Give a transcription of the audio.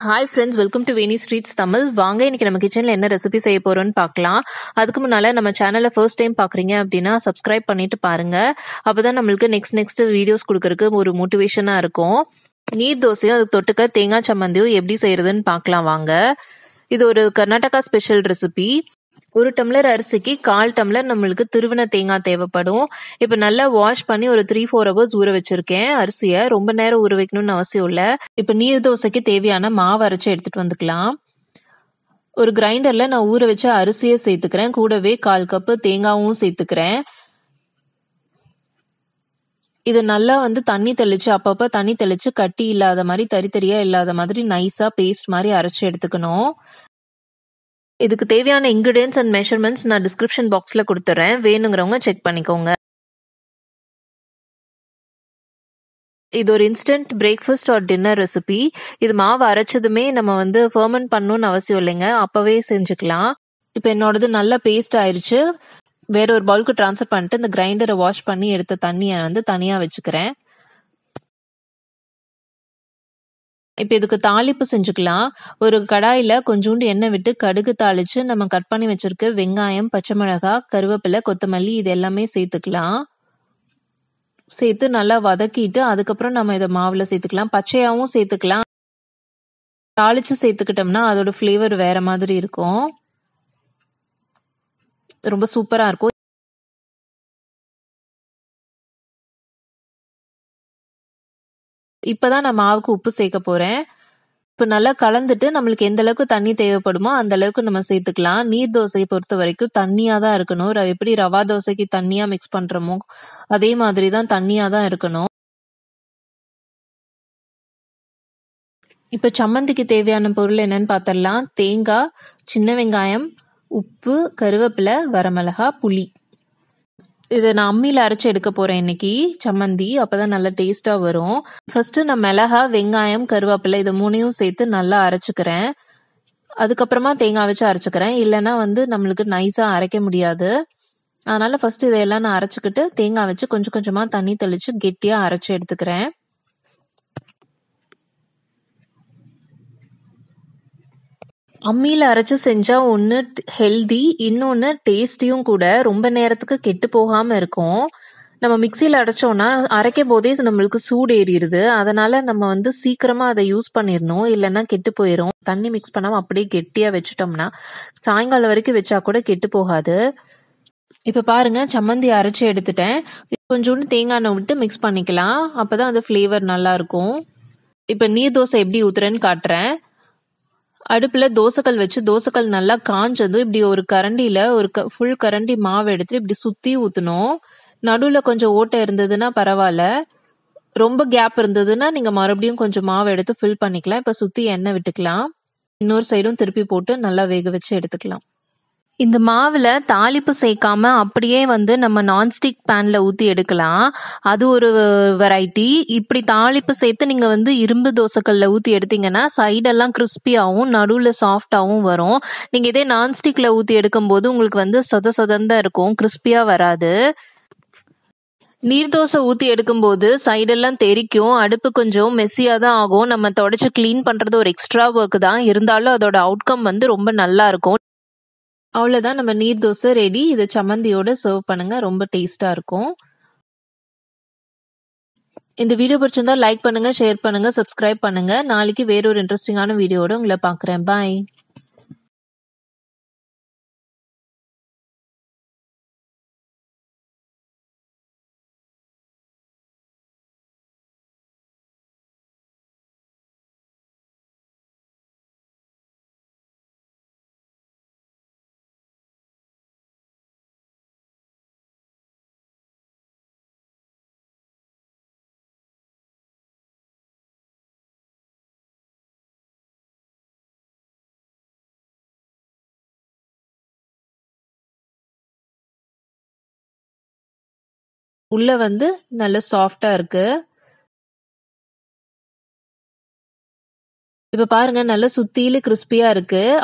hi friends welcome to Veni streets Tamil வாங்க இன்னைக்கு நம்ம கிச்சனில் என்ன ரெசிபி செய்ய போறோம்னு பார்க்கலாம் அதுக்கு முன்னால நம்ம சேனலை ஃபர்ஸ்ட் டைம் பார்க்குறீங்க அப்படின்னா சப்ஸ்கிரைப் பண்ணிட்டு பாருங்க அப்பதான் நம்மளுக்கு நெக்ஸ்ட் நெக்ஸ்ட் வீடியோஸ் கொடுக்கறதுக்கு ஒரு மோட்டிவேஷனாக இருக்கும் நீர் தோசையும் அதுக்கு தொட்டுக்க தேங்காய் சம்மந்தியும் எப்படி செய்யறதுன்னு பார்க்கலாம் வாங்க இது ஒரு கர்நாடகா ஸ்பெஷல் ரெசிபி ஒரு டம்ளர் அரிசிக்கு கால் டம்ளர் நம்மளுக்கு திருவன தேங்காய் தேவைப்படும் இப்போ நல்லா வாஷ் பண்ணி ஒரு த்ரீ ஃபோர் ஹவர்ஸ் ஊற வச்சிருக்கேன் அரிசியை ரொம்ப நேரம் ஊற வைக்கணும்னு அவசியம் இல்லை இப்போ நீர் தோசைக்கு தேவையான மாவு அரைச்சி எடுத்துட்டு வந்துக்கலாம் ஒரு கிரைண்டர்ல நான் ஊற வச்ச அரிசியை சேர்த்துக்கிறேன் கூடவே கால் கப்பு தேங்காவும் சேர்த்துக்கிறேன் இது நல்லா வந்து தண்ணி தெளிச்சு அப்பப்போ தண்ணி தெளிச்சு கட்டி இல்லாத மாதிரி தறி தறியா இல்லாத மாதிரி நைஸா பேஸ்ட் மாதிரி அரைச்சு எடுத்துக்கணும் இதுக்கு தேவையான இன்கிரீடியன்ஸ் அண்ட் மெஷர்மெண்ட்ஸ் நான் டிஸ்கிரிப்ஷன் பாக்ஸ்ல கொடுத்துறேன் வேணுங்கிறவங்க செக் பண்ணிக்கோங்க இது ஒரு instant breakfast or dinner recipe இது மாவு அரைச்சதுமே நம்ம வந்து ஃபர்மெண்ட் பண்ணணும்னு அவசியம் இல்லைங்க அப்பவே செஞ்சுக்கலாம் இப்போ என்னோடது நல்லா பேஸ்ட் ஆயிருச்சு வேற ஒரு பவுலுக்கு ட்ரான்ஸ்ஃபர் பண்ணிட்டு இந்த கிரைண்டரை வாஷ் பண்ணி எடுத்த தண்ணியை வந்து தனியாக வச்சுக்கிறேன் இப்போ இதுக்கு தாளிப்பு செஞ்சுக்கலாம் ஒரு கடாயில் கொஞ்சோண்டு எண்ணெய் விட்டு கடுகு தாளிச்சு நம்ம கட் பண்ணி வச்சிருக்க வெங்காயம் பச்சை மிளகாய் கருவேப்பிலை கொத்தமல்லி இது எல்லாமே சேர்த்துக்கலாம் சேர்த்து நல்லா வதக்கிட்டு அதுக்கப்புறம் நம்ம இதை மாவில் சேர்த்துக்கலாம் பச்சையாகவும் சேர்த்துக்கலாம் தாளிச்சு சேர்த்துக்கிட்டோம்னா அதோட ஃப்ளேவர் வேற மாதிரி இருக்கும் ரொம்ப சூப்பராக இருக்கும் இப்போதான் நான் மாவுக்கு உப்பு சேர்க்க போறேன் இப்போ நல்லா கலந்துட்டு நம்மளுக்கு எந்த அளவுக்கு தண்ணி தேவைப்படுமோ அந்த அளவுக்கு நம்ம சேர்த்துக்கலாம் நீர் தோசையை பொறுத்த வரைக்கும் தண்ணியா தான் இருக்கணும் எப்படி ரவா தோசைக்கு தண்ணியா மிக்ஸ் பண்றோமோ அதே மாதிரி தான் தண்ணியா தான் இருக்கணும் இப்போ சம்மந்திக்கு தேவையான பொருள் என்னன்னு பார்த்தரலாம் தேங்காய் சின்ன வெங்காயம் உப்பு கருவேப்பிலை வரமிளகா புளி இதை நான் அம்மியில் அரைச்சி எடுக்க போகிறேன் இன்னைக்கு சம்மந்தி அப்போ தான் நல்லா டேஸ்ட்டாக வரும் ஃபர்ஸ்ட் நான் மிளகா வெங்காயம் கருவேப்பிலை இதை மூணையும் சேர்த்து நல்லா அரைச்சிக்கிறேன் அதுக்கப்புறமா தேங்காய் வச்சு அரைச்சிக்கிறேன் இல்லைன்னா வந்து நம்மளுக்கு நைஸாக அரைக்க முடியாது அதனால ஃபர்ஸ்ட் இதையெல்லாம் நான் அரைச்சிக்கிட்டு தேங்காய் வச்சு கொஞ்சம் கொஞ்சமாக தண்ணி தெளித்து கெட்டியாக அரைச்சி எடுத்துக்கிறேன் அம்மியில் அரைச்சி செஞ்சால் ஒன்று ஹெல்தி இன்னொன்று டேஸ்டியும் கூட ரொம்ப நேரத்துக்கு கெட்டு போகாமல் இருக்கும் நம்ம மிக்சியில் அரைச்சோன்னா அரைக்கும் போதே நம்மளுக்கு சூடு ஏறிடுது அதனால நம்ம வந்து சீக்கிரமாக அதை யூஸ் பண்ணிடணும் இல்லைன்னா கெட்டு போயிடும் தண்ணி மிக்ஸ் பண்ணாமல் அப்படியே கெட்டியாக வச்சுட்டோம்னா சாயங்காலம் வரைக்கும் வச்சா கூட கெட்டு போகாது இப்போ பாருங்க சம்மந்தி அரைச்சி எடுத்துட்டேன் கொஞ்சோண்டு தேங்காய் எண்ணெய் விட்டு மிக்ஸ் பண்ணிக்கலாம் அப்போதான் அந்த ஃப்ளேவர் நல்லா இருக்கும் இப்போ நீர் தோசை எப்படி ஊத்துறேன்னு காட்டுறேன் அடுப்பில் தோசைக்கல் வச்சு தோசைக்கல் நல்லா காஞ்சதும் இப்படி ஒரு கரண்டியில் ஒரு க ஃபுல் கரண்டி மாவு எடுத்து இப்படி சுற்றி ஊற்றணும் நடுவில் கொஞ்சம் ஓட்டை இருந்ததுன்னா பரவாயில்ல ரொம்ப கேப் இருந்ததுன்னா நீங்கள் மறுபடியும் கொஞ்சம் மாவு எடுத்து ஃபில் பண்ணிக்கலாம் இப்போ சுற்றி எண்ணெய் விட்டுக்கலாம் இன்னொரு சைடும் திருப்பி போட்டு நல்லா வேக வச்சு எடுத்துக்கலாம் இந்த மாவில் தாளிப்பு சேர்க்காம அப்படியே வந்து நம்ம நான்ஸ்டிக் பேனில் ஊற்றி எடுக்கலாம் அது ஒரு வெரைட்டி இப்படி தாளிப்பு சேர்த்து நீங்கள் வந்து இரும்பு தோசைக்கல்ல ஊற்றி எடுத்தீங்கன்னா சைடெல்லாம் கிறிஸ்பியாகவும் நடுவில் சாஃப்டாகவும் வரும் நீங்கள் இதே நான்ஸ்டிக்கில் ஊற்றி எடுக்கும்போது உங்களுக்கு வந்து சொத சொதந்தான் இருக்கும் கிறிஸ்பியாக வராது நீர் தோசை ஊற்றி எடுக்கும்போது சைடெல்லாம் தெரிக்கும் அடுப்பு கொஞ்சம் மெஸ்ஸியாக தான் ஆகும் நம்ம தொடச்சி க்ளீன் பண்ணுறது ஒரு எக்ஸ்ட்ரா ஒர்க் தான் இருந்தாலும் அதோட அவுட்கம் வந்து ரொம்ப நல்லா இருக்கும் அவ்வளோதான் நம்ம நீர் தோசை ரெடி இதை சம்மந்தியோட சர்வ் பண்ணுங்க ரொம்ப டேஸ்டா இருக்கும் இந்த வீடியோ பிடிச்சிருந்தா லைக் பண்ணுங்க ஷேர் பண்ணுங்க சப்ஸ்கிரைப் பண்ணுங்க நாளைக்கு வேற ஒரு இன்ட்ரெஸ்டிங்கான வீடியோட உங்களை பார்க்குறேன் பாய் உள்ள வந்து நல்ல சாஃப்டா இருக்கு இப்ப பாருங்க நல்ல சுத்தியில கிறிஸ்பியா இருக்கு